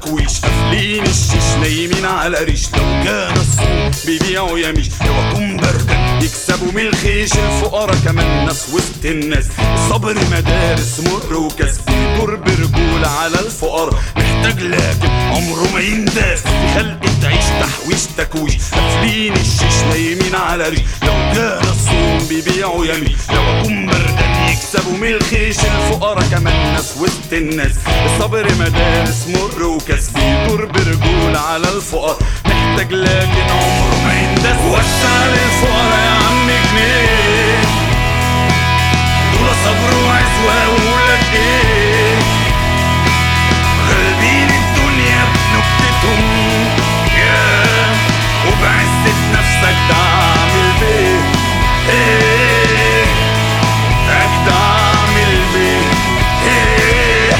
تحويش قافلين الشيش نايمين على ريش لو كان الصوم بيبيعوا يميش يوكم بردا يكسبوا من الخيش الفقراء كمان ناس وسط الناس الصبر مدارس مر وكسب دور برجولة على الفقراء محتاج لكن عمره ما ينداس في خلق تعيش تحويش تكويش قافلين الشيش نايمين على ريش لو كان الصوم بيبيعوا يميش لو اكون بردان يكسبوا من الخيش الفقراء كمان ناس وسط الناس الصبر مدارس مر وكسب دور برجولة على الفقراء محتاج لكن عمره ما ينداس وسع للفقراء يا عم جنيه دول صبر وعزوة وولاد ايه غالبين الدنيا بنكتتهم يا وبعزة نفسك تعمل بيه ايه تعمل بيه ايه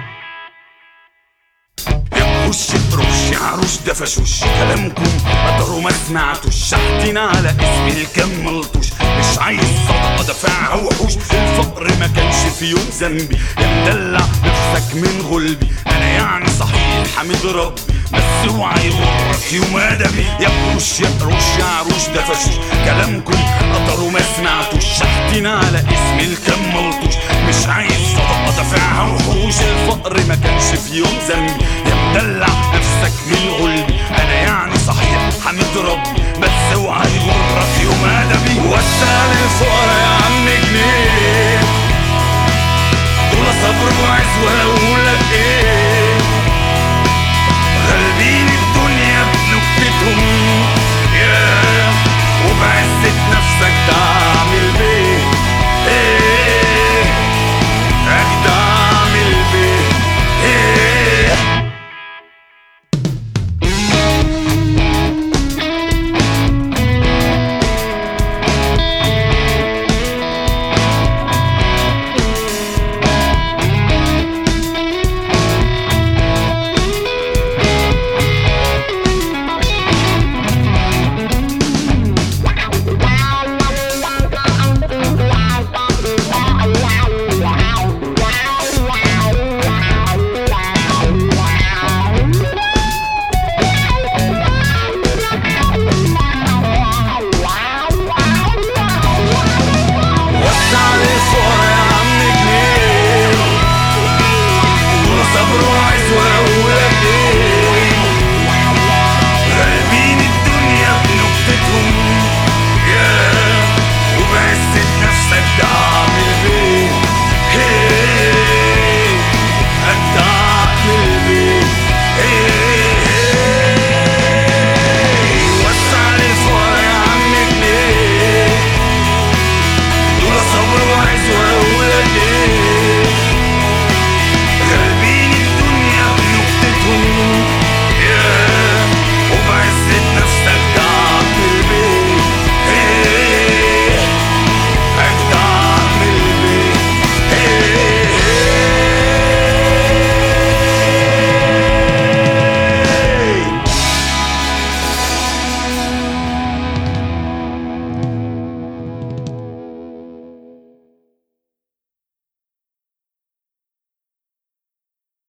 يبوش يطرش عروش دفشوش كلامكم قدروا ما سمعتوش شحتنا على اسم الكم ملطوش مش عايز صدقة دفعها وحوش الفقر ما كانش في يوم ذنبي مدلع نفسك من غلبي انا يعني صحيح حمد ربي بس اوعى يغرك يوم ادبي يا قروش يا قروش يا عروش دفشوش كلامكم قدروا ما سمعتوش شحتنا على اسم الكم ملطوش مش عايز صدقة دفعها وحوش الفقر ما كانش في يوم ذنبي يا مدلع نفسك من غلبي انا يعني صحيح حمد ربي بس اوعى يغرك يوم ادبي وسع للفقراء يا عم جنيه دول صبر وعزوة